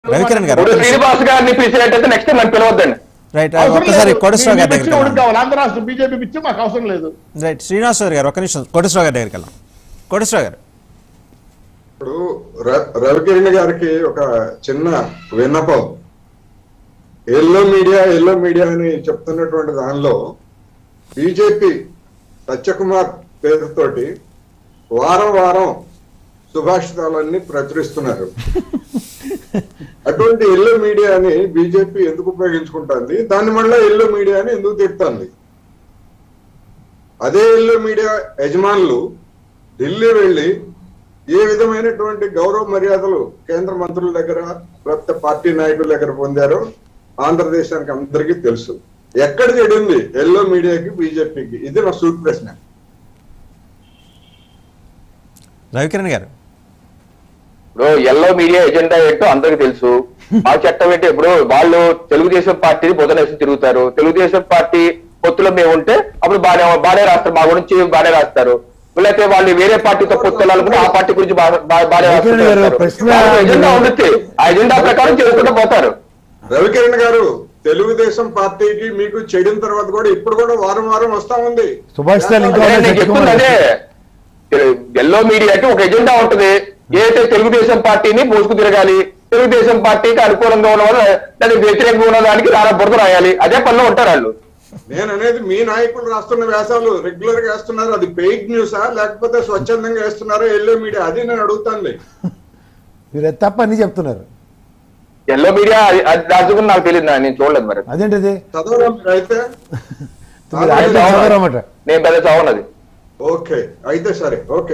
రవికిరణ్ గారు ఇప్పుడు శ్రీనివాస్ గారిని పిలిచినట్టయితే నెక్స్ట్ నన్ను పిలవద్దండి రైట్ అవసరం ఒక్కసారి లేదు. కోటేశ్వర మీ- గారి మీ పిచ్చి దగ్గరికి ఒకటి వెళ్దాం కావాలి ఆంధ్ర రాష్ట్రం బీజేపీ పిచ్చి మాకు అవసరం లేదు రైట్ శ్రీనివాసరావు గారు ఒక నిమిషం కోటేశ్వర గారి దగ్గరికి వెళ్దాం కోటేశ్వర గారు ఇప్పుడు ర- రవికిరణ్ గారికి ఒక చిన్న విన్నపం ఎల్లో మీడియా ఎల్లో మీడియా అని చెప్తున్నటువంటి దానిలో బీజేపీ సత్యకుమార్ పేరుతోటి వారం వారం సుభాషితాలన్నీ ప్రచురిస్తున్నారు అటువంటి ఎల్లో మీడియాని బీజేపీ ఎందుకు ఉపయోగించుకుంటుంది దాన్ని మళ్ళీ ఎల్లో మీడియాని ఎందుకు తిడుతుంది అదే ఎల్లో మీడియా యజమానులు ఢిల్లీ వెళ్ళి ఏ విధమైనటువంటి గౌరవ మర్యాదలు కేంద్ర మంత్రుల దగ్గర లేకపోతే పార్టీ నాయకుల దగ్గర పొందారో ఆంధ్రదేశానికి అందరికీ తెలుసు ఎక్కడ చెడింది ఎల్లో మీడియాకి బీజేపీకి ఇది నా సూట్ ప్రశ్న రవికిరణ్ గారు ఇప్పుడు ఎల్లో మీడియా ఎజెండా ఏంటో అందరికి తెలుసు ఆ చట్టం ఏంటి ఇప్పుడు వాళ్ళు తెలుగుదేశం పార్టీని బుధనేసి తిరుగుతారు తెలుగుదేశం పార్టీ పొత్తులో మేము ఉంటే అప్పుడు బాగా బాగా రాస్తారు మా గురించి బాగా రాస్తారు లేకపోతే వాళ్ళు వేరే పార్టీతో పొత్తులు అనుకుంటే ఆ పార్టీ గురించి బా- బా- బాగా రవికిరణ్ గారు, రాస్తారు ప్రశ్న- వాళ్ళకి ఎజెండా ఉంటుంది ఆ ఎజెండా ప్రకారం చేసుకుంటూ పోతారు రవికిరణ్ గారు తెలుగుదేశం పార్టీకి మీకు చెడిన తర్వాత కూడా ఇప్పుడు కూడా వారం వారం వస్తా ఉంది సుభాషితాలు ఇంకా అదే ఉన్నాయి, నేను చెప్తుంది అదే ఎల్లో మీడియాకి ఒక ఎజెండా ఉంటుంది ఏదైతే తెలుగుదేశం పార్టీని మోసుకు తిరగాలి తెలుగుదేశం పార్టీకి అనుకూలంగా ఉన్న వాళ్ళు లేదా వ్యతిరేకంగా ఉన్న దానికి రారా బురద రాయాలి అదే పనిలో ఉంటారు వాళ్ళు నేను అనేది మీ నాయకులు రాస్తున్న వ్యాసాలు రెగ్యులర్ గా వేస్తున్నారు అది పెయిడ్ న్యూసా లేకపోతే స్వచ్ఛందంగా వేస్తున్నారా ఎల్లో మీడియా అది నేను అడుగుతాను మీరు అది తప్ప అన్ని చెప్తున్నారు ఎల్లో మీడియా అది- అది దాని గురించి నాకు తెలియదు నేను చూడలేదు మరి అదేంటిది చదవరా మీరు అయితే మీరు అయితే చదవరన్నమాట నేను పెద్ద చదవనది ఓకే అయితే సరే ఓకే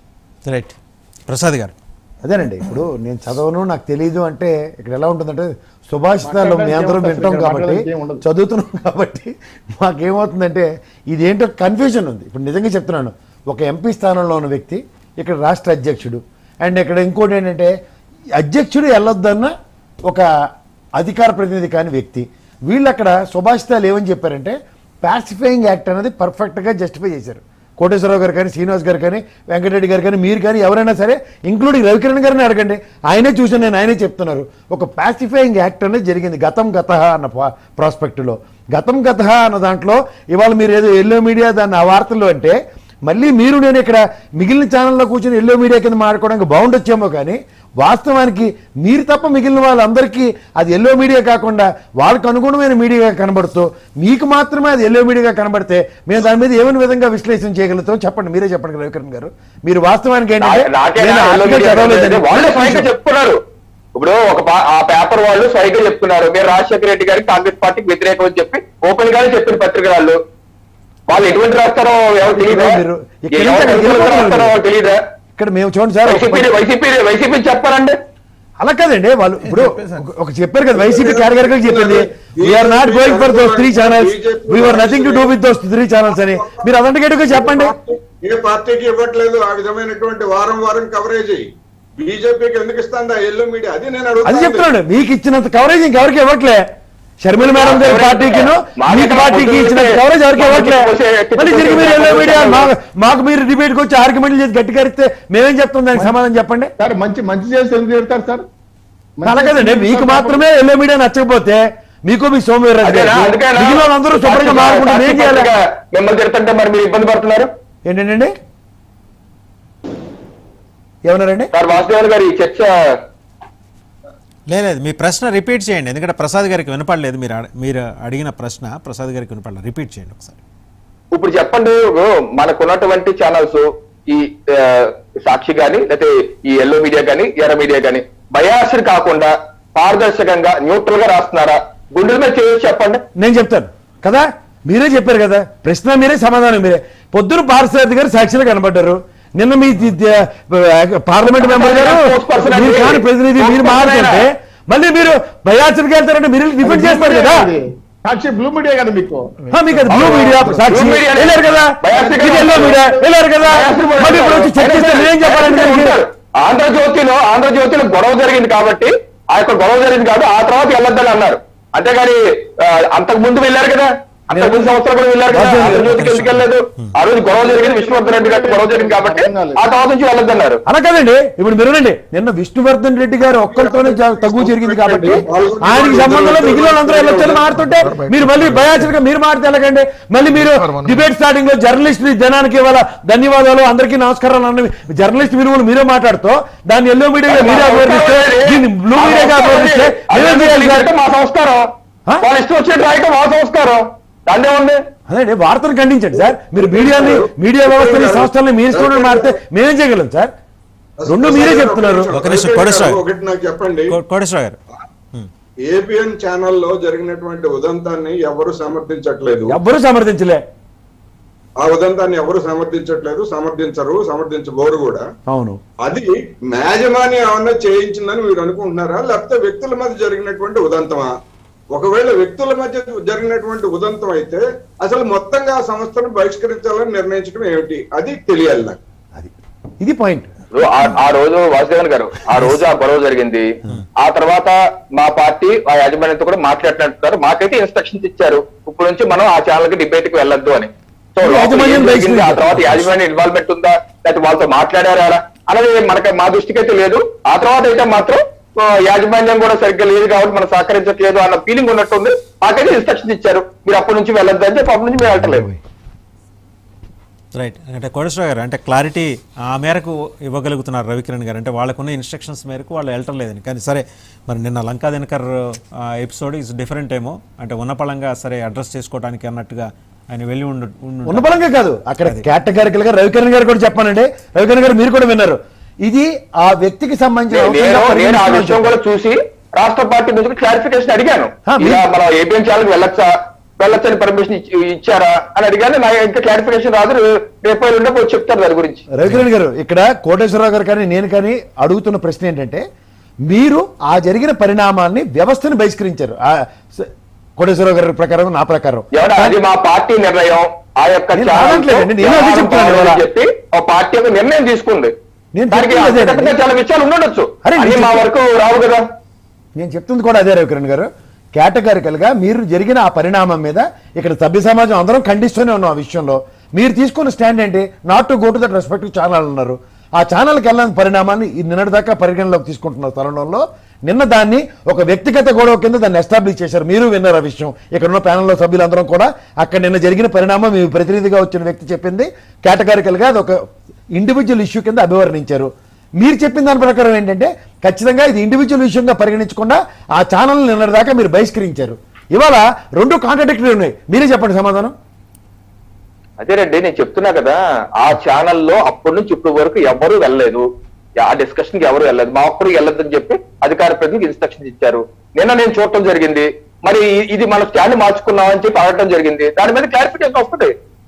రైట్ ప్రసాద్ గారు అదేనండి ఇప్పుడు నేను చదవను నాకు తెలియదు అంటే ఇక్కడ ఎలా ఉంటుందంటే సుభాషితాలు మీ అందరం వింటాం కాబట్టి చదువుతున్నాం కాబట్టి మాకేమవుతుందంటే ఇదేంటో కన్ఫ్యూజన్ ఉంది ఇప్పుడు నిజంగా చెప్తున్నాను ఒక ఎంపీ స్థానంలో ఉన్న వ్యక్తి ఇక్కడ రాష్ట్ర అధ్యక్షుడు అండ్ ఇక్కడ ఇంకోటి ఏంటంటే అధ్యక్షుడు వెళ్ళొద్దన్న ఒక అధికార ప్రతినిధి కాని వ్యక్తి వీళ్ళు అక్కడ సుభాషితాలు ఏమని చెప్పారంటే పాసిఫైయింగ్ యాక్ట్ అనేది పర్ఫెక్ట్గా జస్టిఫై చేశారు కోటేశ్వరరావు గారు కానీ శ్రీనివాస్ గారు కానీ వెంకటరెడ్డి గారు కానీ మీరు కానీ ఎవరైనా సరే ఇంక్లూడింగ్ రవికిరణ్ గారిని అడగండి ఆయనే చూసాను నేను ఆయనే చెప్తున్నారు ఒక పాసిఫైయింగ్ యాక్ట్ అనేది జరిగింది గతం గత అన్న ప్రాస్పెక్టులో గతం గత అన్న దాంట్లో ఇవాళ మీరు ఏదో ఎల్లో మీడియా దాన్ని ఆ వార్తల్లో అంటే మళ్ళీ మీరు నేను ఇక్కడ మిగిలిన ఛానల్లో కూర్చొని ఎల్లో మీడియా కింద మాట్లాడుకోవడానికి బాగుండొచ్చేమో కానీ వాస్తవానికి మీరు తప్ప మిగిలిన వాళ్ళందరికీ అది ఎల్లో మీడియా కాకుండా వాళ్ళకు అనుగుణమైన మీడియాగా కనబడుతూ మీకు మాత్రమే అది ఎల్లో మీడియాగా కనబడితే మేము దాని మీద ఏమైనా విధంగా విశ్లేషణ చేయగలుగుతాం చెప్పండి మీరే చెప్పండి రవికరణ్ గారు మీరు వాస్తవానికి ఏంటంటే నా- నాకే నేను నా ఎల్లో ఆర్టికల్ మీడియా చదవలేదండి. వాళ్ళే స్వయంగా చెప్తున్నారు ఇప్పుడు ఒక పా- ఆ పేపర్ వాళ్ళు స్వయంగా చెప్తున్నారు మీరు రాజశేఖర రెడ్డి గారికి కాంగ్రెస్ పార్టీకి వ్యతిరేకం అని చెప్పి ఓపెన్ గానే చెప్పిన పత్రిక వాళ్ళు వాళ్ళు ఎటువంటి రాస్తారో ఎవరు తెలియదా మీరు ఇక్కడి ఎవరు నుంచి అక్కడికి ఎటువంటి రాస్తారో వెళ్ళిపోతున్నారు. తెలియదా ఇక్కడ మేము చూడండి సార్ ఒక వైసీపీ వైసీపీ వైసీపీ చెప్పారండి అలా కాదండి వాళ్ళు ఇప్పుడు ఒక- ఒక చెప్పారు కదా వైసీపీ క్యాటగరికల్ చెప్పింది we are not going for those three channels we are nothing to do with those three channels అని మీరు అదంటే చెప్పండి ఏ పార్టీకి ఇవ్వట్లేదు ఆ విధమైనటువంటి వారం వారం కవరేజ్ బీజేపీకి ఎందుకు ఇస్తాందా ఎల్లో మీడియా అది నేను అది అడుగుతాను చెప్తున్నాడు మీకు ఇచ్చినంత కవరేజ్ ఇంకెవరికి ఇవ్వట్లే షర్మిల మేడం గారి పార్టీకి మీకు పార్టీకి ఇచ్చినంత కవరేజ్ ఎవరికి ఇవ్వట్లే మళ్ళీ తిరిగి మీరు ఎల్లో మీడియా మా- మాకు మీరు డిబేట్కి వచ్చి ఆర్గ్యుమెంట్లు చేసి గట్టిగా అరిస్తే మేమేం చెప్తాం దానికి సమాధానం చెప్పండి సార్ మంచి మంచి చేసి ఎందుకు తిడతారు సార్ మంచి అలా కదండి చేసి మీకు ఎందుకు మాత్రమే ఎల్లో మీడియా నచ్చకపోతే మీకు మీ సోమవీర్రాజు అదేనా? గారికి, అందుకేనా? మిగిలిన వాళ్ళందరూ శుభ్రంగా మారుకుంటారు ఏం చేయాలి సాక్షి మిమ్మల్ని తిడుతుంటే మరి మీరు ఇబ్బంది పడుతున్నారు ఏంటండి ఏమన్నారండి సార్ వాసుదేవన్ గారు ఈ చర్చ లేదు లేదు మీ ప్రశ్న రిపీట్ చేయండి ఎందుకంటే ప్రసాద్ గారికి వినపడలేదు మీరు అడ- మీరు అడిగిన ప్రశ్న ప్రసాద్ గారికి వినపడలేదు రిపీట్ చేయండి ఒకసారి ఇప్పుడు చెప్పండి ఓ, మనకున్నటువంటి ఛానల్స్ ఈ ఆ, సాక్షి గాని లేకపోతే ఈ ఎల్లో మీడియా గాని ఎర్ర మీడియా గాని బయాస్డ్ కాకుండా పారదర్శకంగా న్యూట్రల్ గా రాస్తున్నారా గుండెల మీద చేసి చెప్పండి నేను చెప్తాను కదా మీరే చెప్పారు కదా ప్రశ్న మీరే సమాధానం మీరే పొద్దున పార్సారథి గారు సాక్షిలో కనబడ్డారు నిన్న మీ ది- ది- పార్లమెంట్ మెంబర్ గారు మీరు కాని ప్రతినిధి మీరు మారుతుంటే మళ్ళీ మీరు బయాచర్కి వెళ్తారంటే మీరు డిఫెండ్ చేస్తారు కదా సాక్షి బ్లూ మీడియా కదా మీకు ఆ, మీకు అది blue media Sakshi Blue media వెళ్ళారు కదా బయాస్డ్ ఇది ఎల్లో మీడియా వెళ్ళారు కదా మళ్ళీ ఇప్పుడు వచ్చి చర్చిస్తే నేనేం చెప్పాలండి దానికి? ఉంటారు. ఆంధ్రజ్యోతిలో ఆంధ్రజ్యోతిలో గొడవ జరిగింది కాబట్టి ఆ యొక్క గొడవ జరిగింది కాబట్టి ఆ తర్వాత వెళ్ళొద్దని అన్నారు అంతేగాని ఆ, అంతకు ముందు వెళ్ళారు కదా అంత ముందు సంవత్సరం కూడా వెళ్ళారు కదా ఆంధ్రజ్యోతికి ఎందుకు వెళ్ళలేదు ఆ రోజు గొడవ జరిగింది విష్ణువర్ధన్ రెడ్డి గారికి గొడవ జరిగింది కాబట్టి ఆ తర్వాత నుంచి వెళ్ళొద్దన్నారు అలా కదండి ఇప్పుడు మీరు వినండి నిన్న విష్ణువర్ధన్ రెడ్డి గారు ఒక్కరితోనే జ- తగ్గు జరిగింది కాబట్టి ఆయనకి సంబంధంలో మిగిలిన వాళ్ళందరూ వెళ్ళొచ్చని మారుతుంటే మీరు మళ్ళీ బయాచులుగా మీరు మారితే ఎలాగండి మళ్ళీ మీరు డిబేట్ స్టార్టింగ్ లో జర్నలిస్ట్ జనానికి ఇవాళ ధన్యవాదాలు అందరికీ నమస్కారాలు అన్న జర్నలిస్ట్ విలువలు మీరే మాట్లాడుతూ దాన్ని ఎల్లో మీడియాగా మీరే అభివర్ణిస్తే దీన్ని బ్లూ మీడియాగా అభివర్ణిస్తే మీరేం చేయాలి సార్ అంటే మా సంస్కారం ఆ? వాళ్ళు ఇష్టం వచ్చినట్టు రాయటం మా సంస్కారం దాన్నే ఉంది అదే వార్తను ఖండించండి సార్ మీరు మీడియాని మీడియా వ్యవస్థని సంస్థల్ని మీరు స్టూడెంట్ మారితే మేమేం చేయగలం సార్ రెండు మీరే చెప్తున్నారు ఒక నిమిషం, కోటేశ్వరరావు. ఒకటి నాకు చెప్పండి కో- కోటేశ్వరరావు గారు ఉమ్. ఏబిఎన్ ఛానల్లో జరిగినటువంటి ఉదంతాన్ని ఎవరు సమర్థించట్లేదు ఎవ్వరూ సమర్థించలే ఆ ఉదంతాన్ని ఎవరు సమర్థించట్లేదు సమర్థించరు సమర్థించబోరు కూడా అవును అది యాజమాన్యం ఏమన్నా చేయించిందని మీరు అనుకుంటున్నారా లేకపోతే వ్యక్తుల మధ్య జరిగినటువంటి ఉదంతమా ఒకవేళ వ్యక్తుల మధ్య జరిగినటువంటి ఉదంతం అయితే అసలు మొత్తంగా ఆ సంస్థను బహిష్కరించాలని నిర్ణయించడం ఏమిటి అది తెలియాలి నాకు అది ఇది పాయింట్ ఇప్పుడు ఆ- ఆ రోజు వాసుదేవన్ గారు ఆ రోజు ఆ గొడవ జరిగింది ఆ తర్వాత మా పార్టీ ఆ యాజమాన్యంతో కూడా మాట్లాడినట్టున్నారు మాకైతే ఇన్స్ట్రక్షన్స్ ఇచ్చారు ఇప్పుడు నుంచి మనం ఆ ఛానల్ కి డిబేట్ కి వెళ్ళొద్దు అని సో లోపల యాజమాన్యం ఏం జరిగింది, ఆ బహిష్కరించారు. తర్వాత యాజమాన్యం ఇన్వాల్వ్మెంట్ ఉందా లేకపోతే వాళ్ళతో మాట్లాడారా అనేది మనకి మా దృష్టికి అయితే లేదు ఆ తర్వాత అయితే మాత్రం ఆ, యాజమాన్యం కూడా సరిగ్గా లేదు కాబట్టి మనం సహకరించట్లేదు అన్న ఫీలింగ్ ఉన్నట్టుంది మాకైతే ఇన్స్ట్రక్షన్స్ ఇచ్చారు మీరు అప్పటి నుంచి వెళ్ళొద్దు అని చెప్పి అప్పటి నుంచి మేము వెళ్ళట్లేదు రైట్ అంటే కోటేశ్వర గారు అంటే క్లారిటీ ఆ మేరకు ఇవ్వగలుగుతున్నారు రవికిరణ్ గారు అంటే వాళ్ళకున్న ఇన్స్ట్రక్షన్స్ మేరకు వాళ్ళు వెళ్ళటం లేదని కానీ సరే మరి నిన్న Lanka Dinakar episode is different ఏమో అంటే ఉన్నపళంగా సరే అడ్రస్ చేసుకోవడానికి అన్నట్టుగా ఆయన వెళ్ళి ఉండు ఉండు- ఉన్న బలంగా కాదు అక్కడ కేటగారికల్ గా రవికిరణ్ గారు కూడా చెప్పానండి రవికిరణ్ గారు మీరు కూడా విన్నారు ఇది ఆ వ్యక్తికి సంబంధించిన నేను అంశంగా నేను ఆ పరిగణించమని విషయం కూడా చూసి రాష్ట్ర పార్టీ నుంచి క్లారిఫికేషన్ అడిగాను ఆ, మీ- ఇలా మనం ఏపీఎం ఛానల్ వెళ్ళొచ్చా వెళ్ళొచ్చని పర్మిషన్ ఇచ్చారా అని అడిగాను నాకు ఇంకా క్లారిఫికేషన్ రాదు రేపు ఎల్లుండి వచ్చి చెప్తారు దాని గురించి రవికిరణ్ గారు ఇక్కడ కోటేశ్వరరావు గారు కానీ నేను కానీ అడుగుతున్న ప్రశ్న ఏంటంటే మీరు ఆ జరిగిన పరిణామాన్ని వ్యవస్థను బహిష్కరించారు ఆ స- కోటేశ్వరరావు గారి ప్రకారం నా ప్రకారం ఎవరు అది మా పార్టీ నిర్ణయం ఆ యొక్క నేను ఛానల్ కాదనట్లేదండి, నేను అదే వ్యవహారం చెప్తున్నాను బాగోదని ఇవాళ. చెప్పి ఆ పార్టీ యొక్క నిర్ణయం తీసుకుంది నేను దానికి చెప్తుంది అదేనండి. అంతకంటే చాలా విషయాలు ఉండొచ్చు అరే, అది నేను మా చెప్తున్నా- వరకు రావు కదా నేను చెప్తుంది కూడా అదే రవికిరణ్ గారు కేటగారికల్ గా మీరు జరిగిన ఆ పరిణామం మీద ఇక్కడ సభ్య సమాజం అందరం ఖండిస్తూనే ఉన్నాం ఆ విషయంలో మీరు తీసుకున్న స్టాండ్ ఏంటి not to go to that respective channel అన్నారు ఆ ఛానల్కి వెళ్ళని పరిణామాన్ని ఈ నిన్నటి దాకా పరిగణలోకి తీసుకుంటున్న తరుణంలో నిన్న దాన్ని ఒక వ్యక్తిగత గొడవ కింద దాన్ని ఎస్టాబ్లిష్ చేశారు మీరు విన్నారు ఆ విషయం ఇక్కడ ఉన్న ప్యానల్లో సభ్యులందరం కూడా అక్కడ నిన్న జరిగిన పరిణామం మీ ప్రతినిధిగా వచ్చిన వ్యక్తి చెప్పింది కేటగారికల్ గా అది ఒక ఇండివిజువల్ ఇష్యూ కింద అభివర్ణించారు మీరు చెప్పిన దాని ప్రకారం ఏంటంటే ఖచ్చితంగా ఇది ఇండివిజువల్ విషయంగా పరిగణించకుండా ఆ ఛానల్ నిన్నటిదాకా మీరు బహిష్కరించారు ఇవాళ రెండు కాంట్రడిక్టరీ ఉన్నాయి మీరే చెప్పండి సమాధానం అదేనండి నేను చెప్తున్నా కదా ఆ ఛానల్లో అప్పటి నుంచి ఇప్పటి వరకు ఎవరు వెళ్ళలేదు ఆ డిస్కషన్ కి ఎవరు వెళ్ళలేదు మా ఒక్కరు వెళ్ళొద్దని చెప్పి అధికార ప్రతినిధికి ఇన్స్ట్రక్షన్స్ ఇచ్చారు నిన్న నేను చూడటం జరిగింది మరి ఇ- ఇది మన స్టాండ్ మార్చుకున్నాం అని చెప్పి అడగటం జరిగింది దాని మీద క్లారిఫికేషన్ వస్తుంది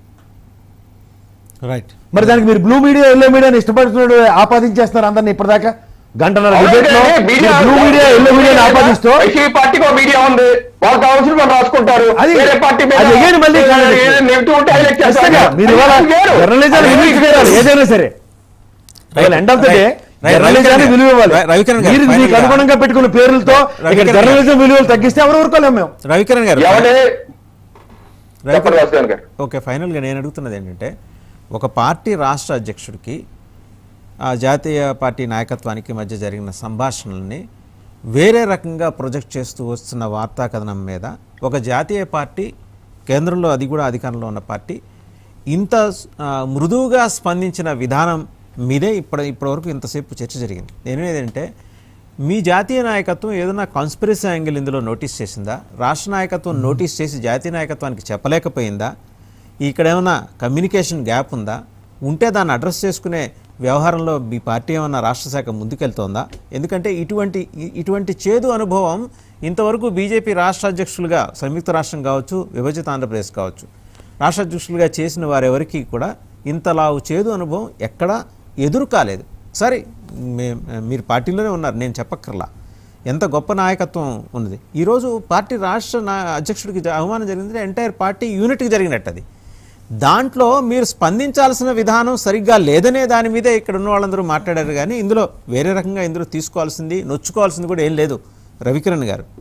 రైట్ మరి దానికి మీరు బ్లూ మీడియా ఎల్లో మీడియాని ఇష్టపడుతున్నాడు ఆపాదించేస్తున్నారు అందరిని ఇప్పటిదాకా గంటన్నర డిబేట్ లో బ్లూ మీడియా ఎల్లో మీడియాని ఆపాదిస్తూ వైసీపీ పార్టీకి ఒక మీడియా ఉంది వాళ్ళు కావాల్సిన వాళ్ళు రాసుకుంటారు అది- వేరే పార్టీ మీద అది again మళ్ళీ ఏదైనా negative ఉంటే highlight చేస్తారు. ఖచ్చితంగా మీరు ఇవాళ అది వేరు. జర్నలిజాన్ని అది విలువ వేరు. ఇవ్వాలి ఏదైనా సరే end of the day Right. Right. జర్నలిజాన్ని రవికిరణ్ విలువ ఇవ్వాలి గారు. రవికిరణ్ గారు. మీరు Final మీకు గా. అనుగుణంగా పెట్టుకున్న పేర్లతో ఇక్కడ రవికిరణ్ గారు. జర్నలిజం విలువలు తగ్గిస్తే ఎవరు ఊరుకోలేము మేము రవికిరణ్ గారు ఎవడే రవికిరణ్ చెప్పండి వాసుదేవన్ గారు ఓకే ఫైనల్గా నేను అడుగుతున్నది ఏంటంటే ఒక పార్టీ రాష్ట్ర అధ్యక్షుడికి ఆ జాతీయ పార్టీ నాయకత్వానికి మధ్య జరిగిన సంభాషణల్ని వేరే రకంగా ప్రొజెక్ట్ చేస్తూ వస్తున్న వార్తా కథనం మీద ఒక జాతీయ పార్టీ కేంద్రంలో అది కూడా అధికారంలో ఉన్న పార్టీ ఇంత ఆ, మృదువుగా స్పందించిన విధానం మీదే ఇప్పటి ఇప్పటివరకు ఇంతసేపు చర్చ జరిగింది నేను ఏంటంటే మీ జాతీయ నాయకత్వం ఏదైనా కాన్స్పిరసీ యాంగిల్ ఇందులో నోటీస్ చేసిందా రాష్ట్ర నాయకత్వం నోటీస్ చేసి జాతీయ నాయకత్వానికి చెప్పలేకపోయిందా ఇక్కడ ఏమైనా కమ్యూనికేషన్ గ్యాప్ ఉందా ఉంటే దాన్ని అడ్రస్ చేసుకునే వ్యవహారంలో మీ పార్టీ ఏమన్నా రాష్ట్ర శాఖ ముందుకెళ్తోందా ఎందుకంటే ఇటువంటి ఇ- ఇటువంటి చేదు అనుభవం ఇంతవరకు బీజేపీ రాష్ట్ర అధ్యక్షులుగా సంయుక్త రాష్ట్రం కావచ్చు విభజిత ఆంధ్రప్రదేశ్ కావచ్చు రాష్ట్ర అధ్యక్షులుగా చేసిన వారెవరికి కూడా ఇంతలావు చేదు అనుభవం ఎక్కడా ఎదురు కాలేదు సరే మే- మీరు పార్టీలోనే ఉన్నారు నేను చెప్పక్కర్లా ఎంత గొప్ప నాయకత్వం ఉన్నది ఈరోజు పార్టీ రాష్ట్ర నా అధ్యక్షుడికి జ- అవమానం జరిగింది ఎంటైర్ పార్టీ యూనిట్కి జరిగినట్టు అది దాంట్లో మీరు స్పందించాల్సిన విధానం సరిగ్గా లేదనే దాని మీదే ఇక్కడ ఉన్న వాళ్ళందరూ మాట్లాడారు కానీ ఇందులో వేరే రకంగా ఇందులో తీసుకోవాల్సింది నొచ్చుకోవాల్సింది కూడా ఏం లేదు రవికిరణ్ గారు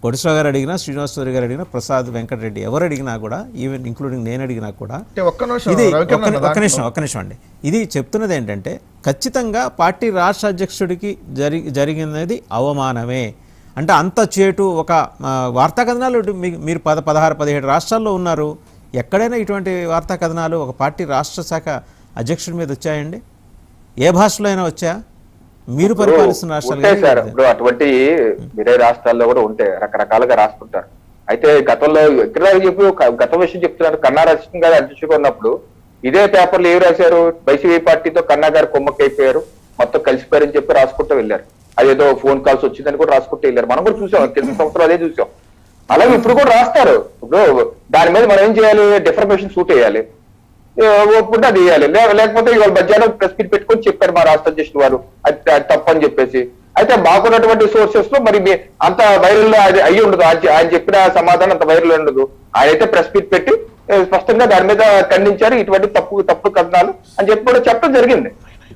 కోటేశ్వర గారు అడిగినా శ్రీనివాసరావు గారు అడిగినా ప్రసాద్ వెంకటరెడ్డి ఎవరు అడిగినా కూడా ఈవెన్ ఇంక్లూడింగ్ నేను అడిగినా కూడా అంటే ఒక్క నిమిషం ఇది రవికిరణ్ ఒక్క అన్న ఒక్క దాంట్లో- నిమిషం ఒక్క నిమిషం అండి ఇది చెప్తున్నది ఏంటంటే ఖచ్చితంగా పార్టీ రాష్ట్ర అధ్యక్షుడికి జరి జరిగినది అవమానమే అంటే అంత చేటు ఒక ఆ, వార్తా కథనాలు ఇటు మీ- మీరు పద పదహారు పదిహేడు రాష్ట్రాల్లో ఉన్నారు ఎక్కడైనా ఇటువంటి వార్తా కథనాలు ఒక పార్టీ రాష్ట్ర శాఖ అధ్యక్షుడి మీద వచ్చాయండి ఏ భాషలో అయినా వచ్చా మీరు పరిపాలిస్తున్న రాష్ట్రాలు ఉంటాయి సార్ కానీ ఇప్పుడు అటువంటి వేరే రాష్ట్రాల్లో కూడా ఉంటాయి రకరకాలుగా రాసుకుంటారు అయితే గతంలో ఎక్కడ చెప్పి ఒక గత విషయం చెప్తున్నారు కన్నా రాజకృష్ణ గారు అధ్యక్షుడిగా ఉన్నప్పుడు ఇదే పేపర్లు ఏమి రాశారు వైసీపీ పార్టీతో కన్నా గారు కొమ్మకైపోయారు మొత్తం కలిసిపోయారని చెప్పి రాసుకుంటూ వెళ్ళారు అదేదో ఫోన్ కాల్స్ వచ్చిందని కూడా రాసుకుంటూ వెళ్ళారు మనం కూడా చూసాం కింద సంవత్సరం అదే చూసాం అలాగే ఇప్పుడు కూడా రాస్తారు ఇప్పుడు దాని మీద మనం ఏం చేయాలి డిఫర్మేషన్ సూట్ వేయాలి ఏ, ఒప్పుకుంటే అది ఇవ్వాలి లేకపోతే ఇవాళ మధ్యాహ్నం ప్రెస్ మీట్ పెట్టుకొని చెప్పారు మా రాష్ట్ర అధ్యక్షుడు వారు అది అది తప్పని చెప్పేసి అయితే మాకున్నటువంటి సోర్సెస్ లో మరి మీ- అంత వైరల్ అది అయ్యి ఉండదు ఆయన ఆయన చెప్పిన సమాధానం అంత వైరల్ ఉండదు ఆయన అయితే ప్రెస్ మీట్ పెట్టి ఏ, స్పష్టంగా దాని మీద ఖండించారు ఇటువంటి తప్పు తప్పుడు కథనాలు అని చెప్పి కూడా చెప్పడం జరిగింది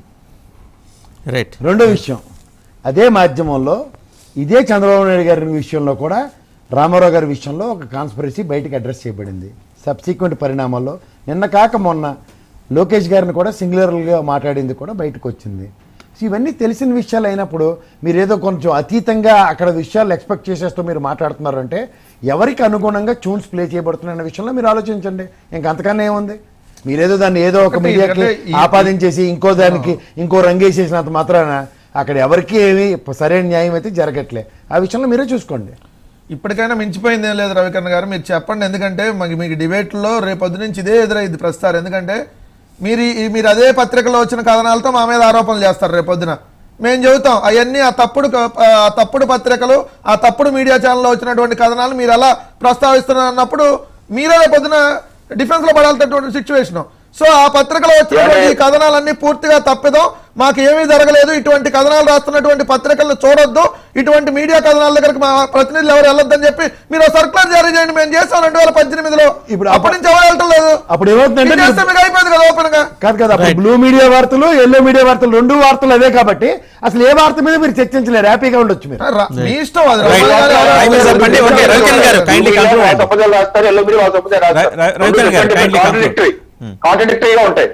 రైట్ రెండో విషయం అదే మాధ్యమంలో ఇదే చంద్రబాబు నాయుడు గారి విషయంలో కూడా రామారావు గారి విషయంలో ఒక కాన్స్పరసీ బయటకు అడ్రస్ చేయబడింది సబ్సిక్వెంట్ పరిణామాల్లో నిన్న కాక మొన్న లోకేష్ గారిని కూడా సింగులర్గా మాట్లాడింది కూడా బయటకు వచ్చింది సో ఇవన్నీ తెలిసిన విషయాలు అయినప్పుడు మీరు ఏదో కొంచెం అతీతంగా అక్కడ విషయాలు ఎక్స్పెక్ట్ చేసేస్తూ మీరు మాట్లాడుతున్నారంటే ఎవరికి అనుగుణంగా ట్యూన్స్ ప్లే చేయబడుతున్నాయన్న విషయంలో మీరు ఆలోచించండి ఇంకా అంతకన్నా ఏముంది మీరేదో దాన్ని ఏదో ఒక ఒకటి మీడియాకి అంటే ఈ- ఆపాదించేసి ఇంకో దానికి ఇంకో రంగేసేసినంత మాత్రాన అక్కడ ఎవరికి ఏమి సరైన న్యాయం అయితే జరగట్లే ఆ విషయంలో మీరే చూసుకోండి ఇప్పటికైనా మించిపోయింది ఏం లేదు రవికర్ణ గారు మీరు చెప్పండి ఎందుకంటే మాకు మీకు డిబేట్లో రేపొద్దు నుంచి ఇదే ఎదురైంది ప్రస్తుతారు ఎందుకంటే మీరు ఈ- మీరు అదే పత్రికలో వచ్చిన కథనాలతో మా మీద ఆరోపణలు చేస్తారు రేపొద్దున మేము చెబుతాం అవన్నీ ఆ తప్పుడు క- ఆ తప్పుడు పత్రికలు ఆ తప్పుడు మీడియా ఛానల్లో వచ్చినటువంటి కథనాలు మీరు ఎలా ప్రస్తావిస్తున్నారు అన్నప్పుడు మీరే రేపొద్దున డిఫెన్స్ లో పడాల్సినటువంటి సిచ్యువేషన్ సో ఆ పత్రికలో వచ్చినటువంటి ఈ కథనాలన్నీ పూర్తిగా తప్పిదం మాకు ఏమీ జరగలేదు ఇటువంటి కథనాలు రాస్తున్నటువంటి పత్రికలను చూడొద్దు ఇటువంటి మీడియా కథనాల దగ్గరికి మా ప్రతినిధులు ఎవరు వెళ్ళొద్దని చెప్పి మీరు సర్కులర్ జారీ చేయండి మేము చేసాం రెండు వేల పద్దెనిమిదిలో ఇప్పుడు ఇప్పుడు అప్ప- అప్పటి నుంచి ఎవరు వెళ్ళటం లేదు అప్పుడు ఏమవుతుందంటే ఇది చేస్తే మీకు అయిపోయింది కదా ఓపెన్ గా కాదు కదా అప్పుడు బ్లూ మీడియా వార్తలు ఎల్లో మీడియా వార్తలు రెండు వార్తలు అవే కాబట్టి అసలు ఏ వార్త మీద మీరు చర్చించలేరు హ్యాపీగా ఉండొచ్చు మీరు రా- మీ ఇష్టం అది Right. Right, sir. బండి, okay. రవికిరణ్ గారు, kindly conclude. వాళ్ళ తప్పుదలు రాస్తారు ఎల్లో మీరు వాళ్ళ తప్పుదలు ర- ర- రవికిరణ్ గారు, kindly కాంట్రడిక్టరీ కాంట్రడిక్టరీగా ఉంటాయి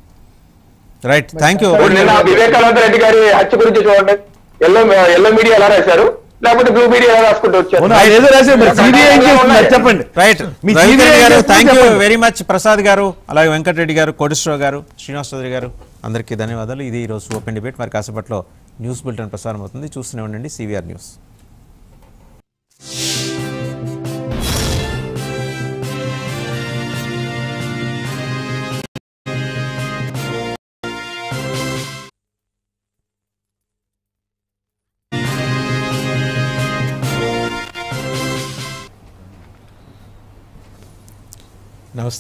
రైట్ థ్యాంక్ యూ ఇప్పుడు నిన్న వివేకానంద రెడ్డి గారి హత్య గురించి చూడండి ఎల్లో ఎల్లో మీడియా ఎలా రాశారు లేకపోతే బ్లూ మీడియా ఎలా రాసుకుంటూ వచ్చారు అవును, ఆయన ఏదో రాశారు మరి సిబిఐ ఏం చేస్తుంది అది చెప్పండి రైట్ మీ రవికిరణ్ CBI గారు చేస్తుంది థ్యాంక్ యూ చెప్పండి. వెరీ మచ్ ప్రసాద్ గారు అలాగే వెంకటరెడ్డి గారు కోటేశ్వరరావు గారు శ్రీనివాస్ చౌదరి గారు అందరికీ ధన్యవాదాలు ఇది ఈరోజు ఓపెన్ డిబేట్ మరి కాసేపట్లో న్యూస్ బులెటిన్ ప్రసారం అవుతుంది చూస్తూనే ఉండండి సివిఆర్ న్యూస్ నమస్తే